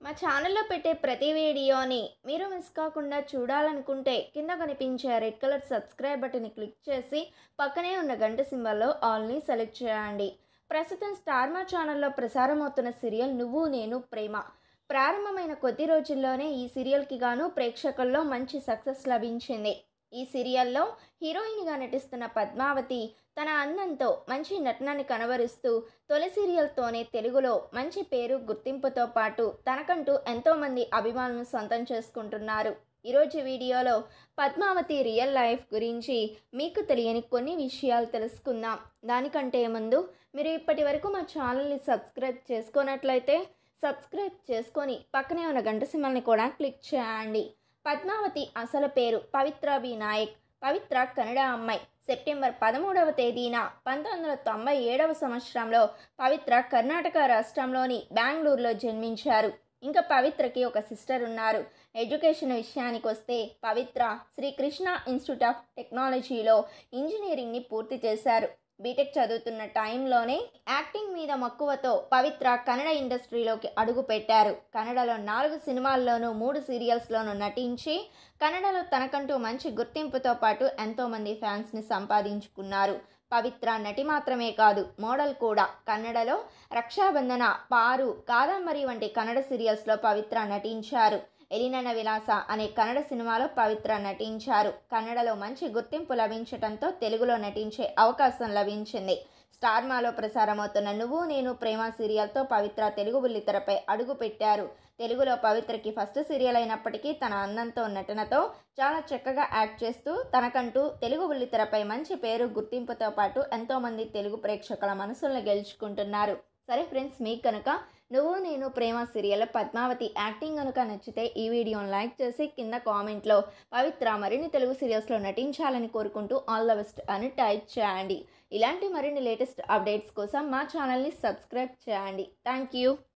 మా ఛానల్లో పెట్టే ప్రతి వీడియోని మీరు మిస్ కాకుండా చూడాలనుకుంటే కింద కనిపించే రెడ్ కలర్ సబ్స్క్రైబ్ బటన్ని క్లిక్ చేసి పక్కనే ఉన్న గంట సింబల్లో ఆల్ని సెలెక్ట్ చేయండి ప్రస్తుతం స్టార్ మా ఛానల్లో ప్రసారం అవుతున్న సీరియల్ నువ్వు నేను ప్రేమ ప్రారంభమైన కొద్ది రోజుల్లోనే ఈ సీరియల్కి గాను ప్రేక్షకుల్లో మంచి సక్సెస్ లభించింది ఈ సీరియల్లో హీరోయిన్గా నటిస్తున్న పద్మావతి తన అందంతో మంచి నటనని కనబరుస్తూ తొలి సీరియల్తోనే తెలుగులో మంచి పేరు గుర్తింపుతో పాటు తనకంటూ ఎంతోమంది అభిమానులను సొంతం చేసుకుంటున్నారు ఈరోజు వీడియోలో పద్మావతి రియల్ లైఫ్ గురించి మీకు తెలియని కొన్ని విషయాలు తెలుసుకుందాం దానికంటే ముందు మీరు ఇప్పటి వరకు మా ఛానల్ని సబ్స్క్రైబ్ చేసుకున్నట్లయితే సబ్స్క్రైబ్ చేసుకొని పక్కనే ఉన్న గంట సింబల్ని కూడా క్లిక్ చేయండి పద్మావతి అసలు పేరు పవిత్ర బి నాయక్ పవిత్ర కన్నడ అమ్మాయి సెప్టెంబర్ పదమూడవ తేదీన పంతొమ్మిది వందల తొంభై ఏడవ సంవత్సరంలో పవిత్ర కర్ణాటక రాష్ట్రంలోని బెంగళూరులో జన్మించారు ఇంకా పవిత్రకి ఒక సిస్టర్ ఉన్నారు ఎడ్యుకేషన్ విషయానికి వస్తే పవిత్ర శ్రీకృష్ణ ఇన్స్టిట్యూట్ ఆఫ్ టెక్నాలజీలో ఇంజనీరింగ్ని పూర్తి చేశారు బీటెక్ చదువుతున్న టైంలోనే యాక్టింగ్ మీద మక్కువతో పవిత్ర కన్నడ ఇండస్ట్రీలోకి అడుగు పెట్టారు కన్నడలో నాలుగు సినిమాల్లోనూ మూడు సీరియల్స్లోనూ నటించి కన్నడలో తనకంటూ మంచి గుర్తింపుతో పాటు ఎంతోమంది ఫ్యాన్స్ని సంపాదించుకున్నారు పవిత్ర నటి మాత్రమే కాదు మోడల్ కూడా కన్నడలో రక్షాబంధన పారు కాదంబరి వంటి కన్నడ సీరియల్స్లో పవిత్ర నటించారు ఎలినన విలాస అనే కన్నడ సినిమాలో పవిత్ర నటించారు కన్నడలో మంచి గుర్తింపు లభించడంతో తెలుగులో నటించే అవకాశం లభించింది స్టార్మాలో ప్రసారమవుతున్న నువ్వు నేను ప్రేమ సీరియల్తో పవిత్ర తెలుగు బుల్లితెరపై అడుగు పెట్టారు తెలుగులో పవిత్రకి ఫస్ట్ సీరియల్ అయినప్పటికీ తన అందంతో నటనతో చాలా చక్కగా యాక్ట్ చేస్తూ తనకంటూ తెలుగు బుల్లితెరపై మంచి పేరు గుర్తింపుతో పాటు ఎంతోమంది తెలుగు ప్రేక్షకుల మనసులను గెలుచుకుంటున్నారు సరే ఫ్రెండ్స్ మీకు కనుక నువ్వు నేను ప్రేమ సీరియల్ పద్మావతి యాక్టింగ్ కనుక నచ్చితే ఈ వీడియోని లైక్ చేసి కింద కామెంట్లో పవిత్ర మరిన్ని తెలుగు సీరియల్స్లో నటించాలని కోరుకుంటూ ఆల్ ద బెస్ట్ అని టైప్ చేయండి ఇలాంటి మరిన్ని లేటెస్ట్ అప్డేట్స్ కోసం మా ఛానల్ని సబ్స్క్రైబ్ చేయండి థ్యాంక్ యూ